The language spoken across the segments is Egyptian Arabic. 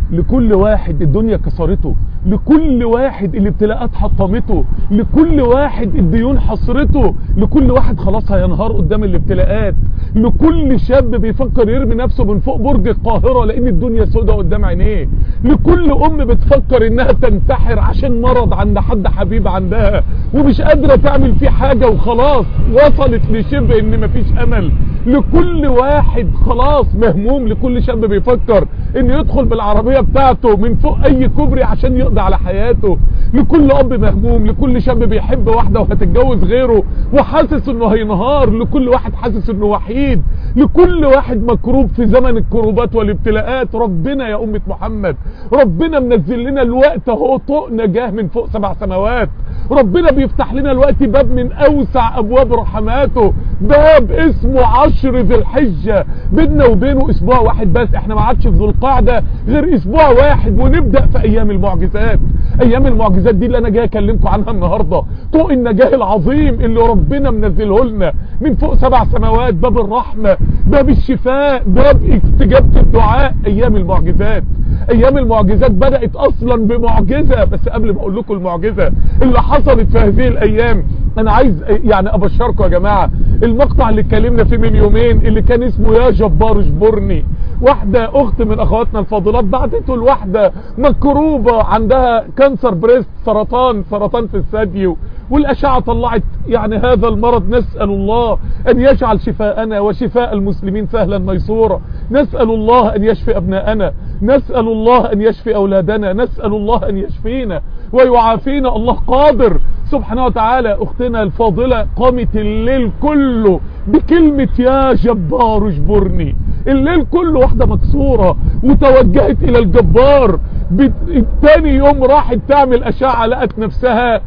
لكل واحد الدنيا كسرته لكل واحد الابتلاءات حطمته لكل واحد الديون حصرته لكل واحد خلاص هينهار قدام الابتلاءات لكل شاب بيفكر يرمي نفسه من فوق برج القاهرة لان الدنيا سودة قدام عينيه لكل ام بتفكر انها تنتحر عشان مرض عند حد حبيب عندها ومش قادرة تعمل فيه حاجة وخلاص وصلت لشبه ان مفيش امل لكل واحد خلاص مهموم لكل شاب بيفكر ان يدخل بالعربية بتاعته من فوق اي كوبري عشان يقضي على حياته لكل اب مهموم لكل شاب بيحب واحدة وهتتجوز غيره وحاسس انه هينهار لكل واحد حاسس انه وحيد لكل واحد مكروب في زمن الكروبات والابتلاءات ربنا يا امة محمد ربنا منزل لنا الوقت اهو طوق نجاه من فوق سبع سماوات ربنا بيفتح لنا الوقت باب من اوسع ابواب رحماته باب اسمه عشر ذي الحجة بيننا وبينه اسبوع واحد بس احنا ما عادش في ذو القعدة غير اسبوع واحد ونبدأ في ايام المعجزات ايام المعجزات دي اللي انا جاي اكلمكم عنها النهاردة طوق النجاه العظيم اللي ربنا منزله لنا من فوق سبع سماوات باب الرحمة باب الشفاء باب استجابة الدعاء ايام المعجزات ايام المعجزات بدأت اصلا بمعجزة بس قبل ما اقول لكم المعجزة اللي حصلت في هذه الايام انا عايز يعني ابشركم يا جماعة المقطع اللي اتكلمنا فيه من يومين اللي كان اسمه يا جبار اجبرني واحدة اخت من اخواتنا الفاضلات بعتته لواحدة مكروبة عندها كانسر بريست سرطان سرطان في الثدي والاشعة طلعت يعني هذا المرض نسأل الله ان يجعل شفاءنا وشفاء المسلمين سهلا ميسورا نسأل الله ان يشفي ابناءنا نسأل الله ان يشفي اولادنا نسأل الله ان يشفينا ويعافينا الله قادر سبحانه وتعالى اختنا الفاضلة قامت الليل كله بكلمة يا جبار اجبرني الليل كله واحدة مكسورة وتوجهت الى الجبار تاني يوم راحت تعمل اشعة لقت نفسها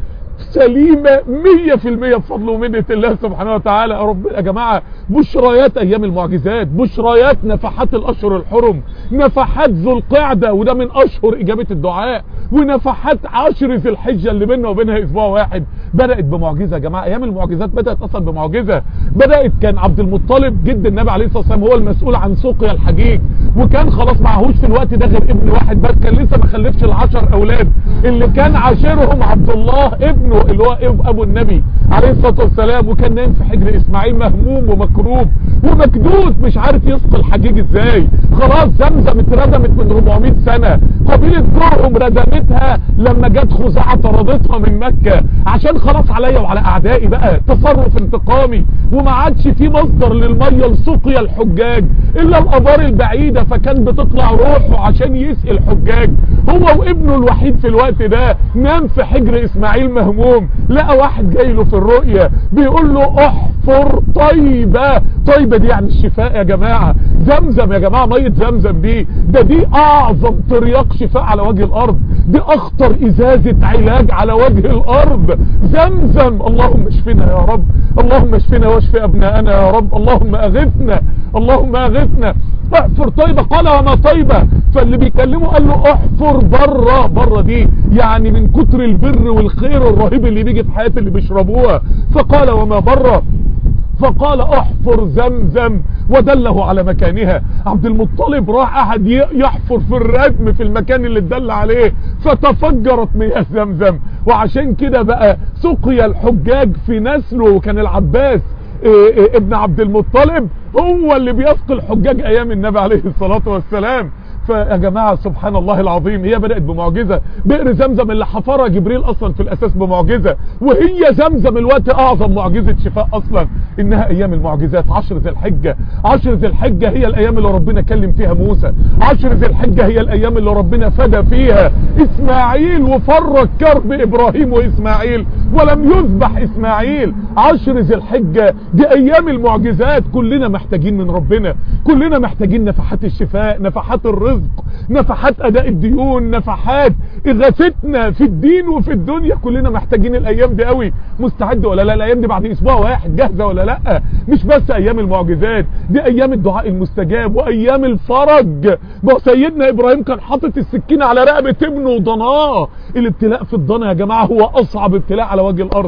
سليمة مية في المية بفضل ومنة الله سبحانه وتعالى يا رب يا جماعة بشريات ايام المعجزات بشريات نفحات الاشهر الحرم نفحات ذو القعدة وده من اشهر اجابة الدعاء ونفحات عشر ذي الحجة اللي بيننا وبينها اسبوع واحد بدأت بمعجزة يا جماعة ايام المعجزات بدأت اصلا بمعجزة بدأت كان عبد المطلب جد النبي عليه الصلاة والسلام هو المسؤول عن سقيا الحجيج وكان خلاص معهوش في الوقت ده غير ابن واحد بس كان لسه ما خلفش العشر اولاد اللي كان عاشرهم عبد الله ابنه اللي هو ابو النبي عليه الصلاة والسلام وكان نايم في حجر اسماعيل مهموم ومكروب ومكدود مش عارف يسقي الحجيج ازاي خلاص زمزم اتردمت من 400 سنة قبيلة جرهم ردمتها لما جت خزاعة طردتها من مكة عشان خلاص عليا وعلى اعدائي بقى تصرف انتقامي وما عادش في مصدر للمية لسقيا الحجاج الا الابار البعيدة فكان بتطلع روحه عشان يسقي الحجاج هو وابنه الوحيد في الوقت ده نام في حجر اسماعيل مهموم لقى واحد جاي له في الرؤية بيقول له احفر طيبة طيبة دي يعني الشفاء يا جماعة زمزم يا جماعة مية زمزم دي ده دي اعظم ترياق شفاء على وجه الارض دي اخطر ازازة علاج على وجه الارض زمزم اللهم اشفنا يا رب اللهم اشفنا واشفي ابناءنا يا رب اللهم اغثنا اللهم اغثنا احفر طيبة قال وما طيبة فاللي بيكلمه قال له احفر بره بره دي يعني من كتر البر والخير الرهيب اللي بيجي في حياة اللي بيشربوها فقال وما بره فقال احفر زمزم ودله على مكانها عبد المطلب راح قعد يحفر في الردم في المكان اللي اتدل عليه فتفجرت مياه زمزم وعشان كده بقى سقي الحجاج في نسله وكان العباس إيه إيه ابن عبد المطلب هو اللي بيسقي الحجاج ايام النبي عليه الصلاة والسلام فيا جماعة سبحان الله العظيم هي بدأت بمعجزة بئر زمزم اللي حفرها جبريل اصلا في الاساس بمعجزة وهي زمزم الوقت اعظم معجزة شفاء اصلا انها ايام المعجزات عشر ذي الحجة عشر ذي الحجة هي الايام اللي ربنا كلم فيها موسى عشر ذي الحجة هي الايام اللي ربنا فدى فيها اسماعيل وفرج كرب ابراهيم واسماعيل ولم يذبح اسماعيل عشر ذي الحجة دي ايام المعجزات كلنا محتاجين من ربنا كلنا محتاجين نفحات الشفاء نفحات الرزق نفحات اداء الديون نفحات اغاثتنا في الدين وفي الدنيا كلنا محتاجين الايام دي قوي مستعد ولا لا الايام دي بعد اسبوع واحد جاهزة ولا لا مش بس ايام المعجزات دي ايام الدعاء المستجاب وايام الفرج بقى سيدنا ابراهيم كان حاطط السكينة على رقبة ابنه وضناه الابتلاء في الضنا يا جماعة هو اصعب ابتلاء على وجه الارض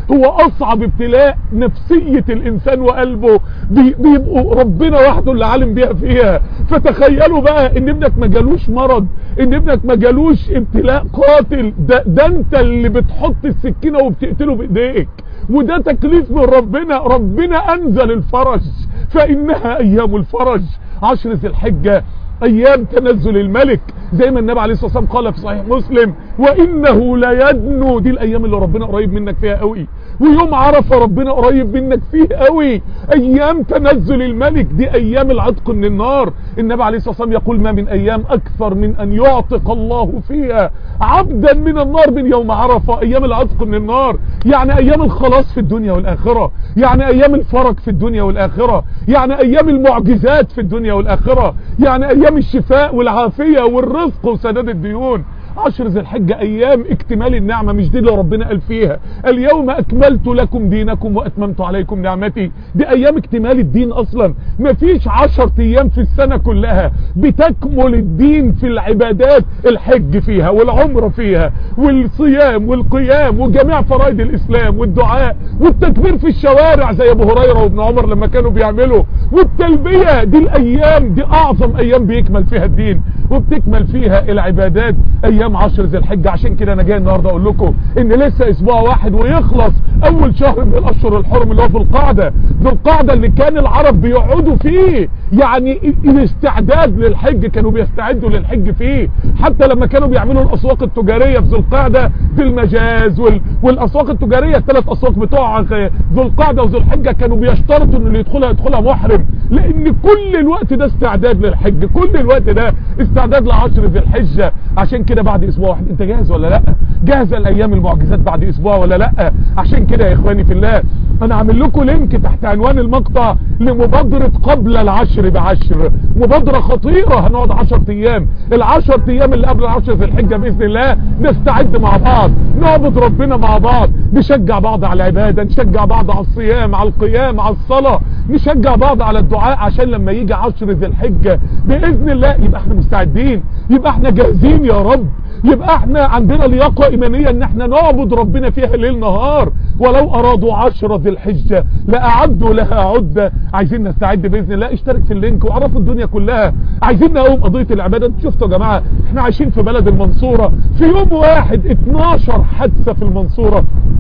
هو اصعب ابتلاء نفسية الانسان وقلبه بي بيبقوا ربنا وحده اللي عالم بيها فيها فتخيلوا بقى ان ابنك ما جالوش مرض ان ابنك ما جالوش ابتلاء قاتل ده, ده انت اللي بتحط السكينة وبتقتله بايديك وده تكليف من ربنا ربنا انزل الفرج فانها ايام الفرج عشر ذي الحجة ايام تنزل الملك زي ما النبي عليه الصلاة والسلام قال في صحيح مسلم وانه ليدنو دي الايام اللي ربنا قريب منك فيها قوي ويوم عرفة ربنا قريب منك فيه قوي ايام تنزل الملك دي ايام العتق من النار النبي عليه الصلاة والسلام يقول ما من ايام اكثر من ان يعتق الله فيها عبدا من النار من يوم عرفة ايام العتق من النار يعني ايام الخلاص في الدنيا والاخرة يعني ايام الفرج في الدنيا والاخرة يعني ايام المعجزات في الدنيا والاخرة يعني ايام الشفاء والعافية والرزق وسداد الديون عشر ذي الحجة ايام اكتمال النعمة مش دي اللي ربنا قال فيها اليوم اكملت لكم دينكم واتممت عليكم نعمتي دي ايام اكتمال الدين اصلا مفيش عشر ايام في السنة كلها بتكمل الدين في العبادات الحج فيها والعمرة فيها والصيام والقيام وجميع فرائض الاسلام والدعاء والتكبير في الشوارع زي ابو هريرة وابن عمر لما كانوا بيعملوا والتلبية دي الايام دي اعظم ايام بيكمل فيها الدين وبتكمل فيها العبادات ايام عشر ذي الحجة عشان كده انا جاي النهاردة اقول لكم ان لسه اسبوع واحد ويخلص اول شهر من الاشهر الحرم اللي هو في القاعدة ذو القاعدة اللي كان العرب بيقعدوا فيه يعني الاستعداد للحج كانوا بيستعدوا للحج فيه حتى لما كانوا بيعملوا الاسواق التجارية في ذو القاعدة في المجاز وال... والاسواق التجارية الثلاث اسواق بتوع ذو القاعدة وذو الحجة كانوا بيشترطوا ان اللي يدخلها يدخلها محرم لان كل الوقت ده استعداد للحج كل الوقت ده استعداد لعشر ذي الحجة عشان كده بعد اسبوع واحد انت جاهز ولا لا جاهز الايام المعجزات بعد اسبوع ولا لا عشان كده يا اخواني في الله انا عامل لكم لينك تحت عنوان المقطع لمبادرة قبل العشر بعشر مبادرة خطيرة هنقعد 10 ايام العشر ايام اللي قبل العشر في الحجة باذن الله نستعد مع بعض نعبد ربنا مع بعض نشجع بعض على العبادة نشجع بعض على الصيام على القيام على الصلاة نشجع بعض على الدعاء عشان لما يجي عشر ذي الحجة باذن الله يبقى احنا مستعدين يبقى احنا جاهزين يا رب يبقى احنا عندنا لياقة ايمانية ان احنا نعبد ربنا فيها ليل نهار ولو ارادوا عشرة ذي الحجة لاعدوا لها عدة عايزين نستعد باذن الله اشترك في اللينك وعرفوا الدنيا كلها عايزين نقوم قضية العبادة انتوا شفتوا يا جماعة احنا عايشين في بلد المنصورة في يوم واحد 12 حادثة في المنصورة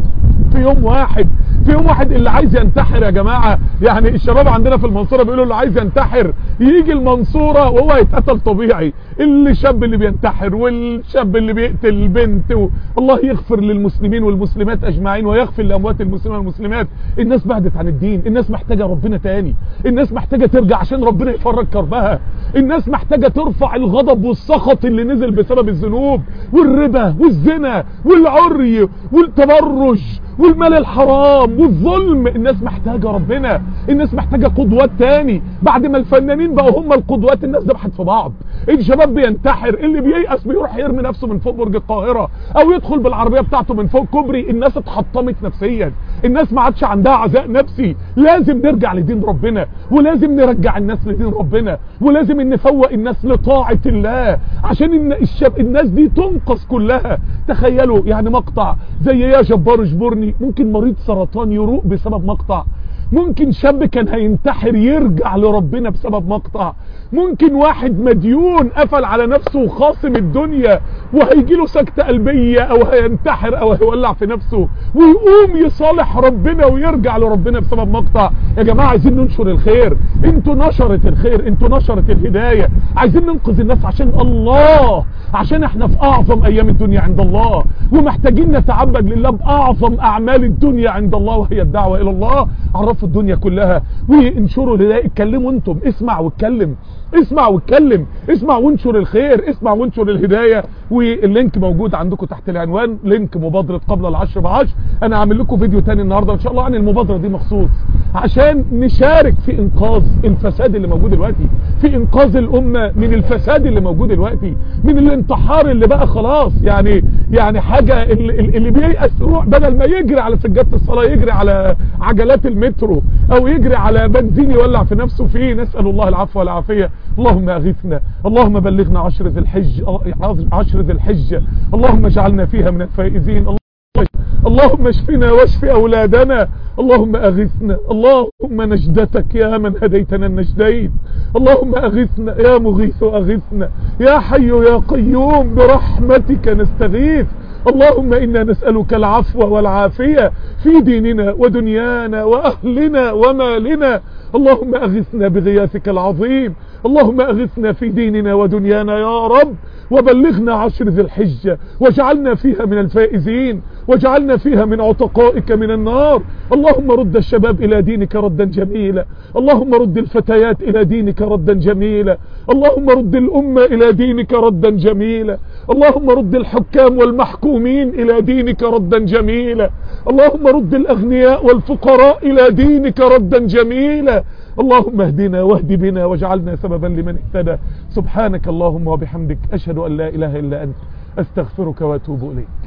في يوم واحد في يوم واحد اللي عايز ينتحر يا جماعة يعني الشباب عندنا في المنصورة بيقولوا اللي عايز ينتحر يجي المنصورة وهو يتقتل طبيعي اللي الشاب اللي بينتحر والشاب اللي بيقتل البنت و... الله يغفر للمسلمين والمسلمات اجمعين ويغفر لاموات المسلمين والمسلمات الناس بعدت عن الدين الناس محتاجة ربنا تاني الناس محتاجة ترجع عشان ربنا يفرج كربها الناس محتاجة ترفع الغضب والسخط اللي نزل بسبب الذنوب والربا والزنا والعري والتبرج والمال الحرام والظلم الناس محتاجة ربنا الناس محتاجة قدوات تاني بعد ما الفنانين بقوا هم القدوات الناس ذبحت في بعض الشباب بينتحر اللي بييأس بيروح يرمي نفسه من فوق برج القاهرة او يدخل بالعربية بتاعته من فوق كوبري الناس اتحطمت نفسيا الناس ما عادش عندها عزاء نفسي لازم نرجع لدين ربنا ولازم نرجع الناس لدين ربنا ولازم نفوق الناس لطاعة الله عشان إن الشاب الناس دي تنقص كلها تخيلوا يعني مقطع زي يا جبار اجبرني ممكن مريض سرطان يروق بسبب مقطع ممكن شاب كان هينتحر يرجع لربنا بسبب مقطع ممكن واحد مديون قفل على نفسه وخاصم الدنيا وهيجي له سكتة قلبية او هينتحر او هيولع في نفسه ويقوم يصالح ربنا ويرجع لربنا بسبب مقطع يا جماعة عايزين ننشر الخير انتوا نشرت الخير انتوا نشرت الهداية عايزين ننقذ الناس عشان الله عشان احنا في اعظم ايام الدنيا عند الله ومحتاجين نتعبد لله باعظم اعمال الدنيا عند الله وهي الدعوة الى الله عرفوا الدنيا كلها وانشروا لله اتكلموا انتم اسمع واتكلم اسمع واتكلم اسمع وانشر الخير اسمع وانشر الهداية واللينك موجود عندكم تحت العنوان لينك مبادرة قبل العشر بعشر انا عامل لكم فيديو تاني النهاردة ان شاء الله عن المبادرة دي مخصوص عشان نشارك في انقاذ الفساد اللي موجود دلوقتي في انقاذ الامة من الفساد اللي موجود دلوقتي من الانتحار اللي بقى خلاص يعني يعني حاجة اللي, اللي بييأس يروح بدل ما يجري على سجادة الصلاة يجري على عجلات المترو او يجري على بنزين يولع في نفسه فيه نسأل الله العفو والعافية اللهم اغثنا اللهم بلغنا عشر ذي الحج عشر ذي الحجة اللهم اجعلنا فيها من الفائزين اللهم اشفنا واشف أولادنا اللهم أغثنا اللهم نجدتك يا من هديتنا النجدين اللهم أغثنا يا مغيث أغثنا يا حي يا قيوم برحمتك نستغيث اللهم إنا نسألك العفو والعافية في ديننا ودنيانا وأهلنا ومالنا اللهم أغثنا بغياثك العظيم اللهم أغثنا في ديننا ودنيانا يا رب وبلغنا عشر ذي الحجة واجعلنا فيها من الفائزين واجعلنا فيها من عتقائك من النار اللهم رد الشباب إلى دينك ردا جميلا اللهم رد الفتيات إلى دينك ردا جميلا اللهم رد الأمة إلى دينك ردا جميلا اللهم رد الحكام والمحكومين إلى دينك ردا جميلا اللهم رد الأغنياء والفقراء إلى دينك ردا جميلا اللهم اهدنا واهد بنا واجعلنا سببا لمن اهتدى سبحانك اللهم وبحمدك أشهد أن لا إله إلا أنت أستغفرك وأتوب إليك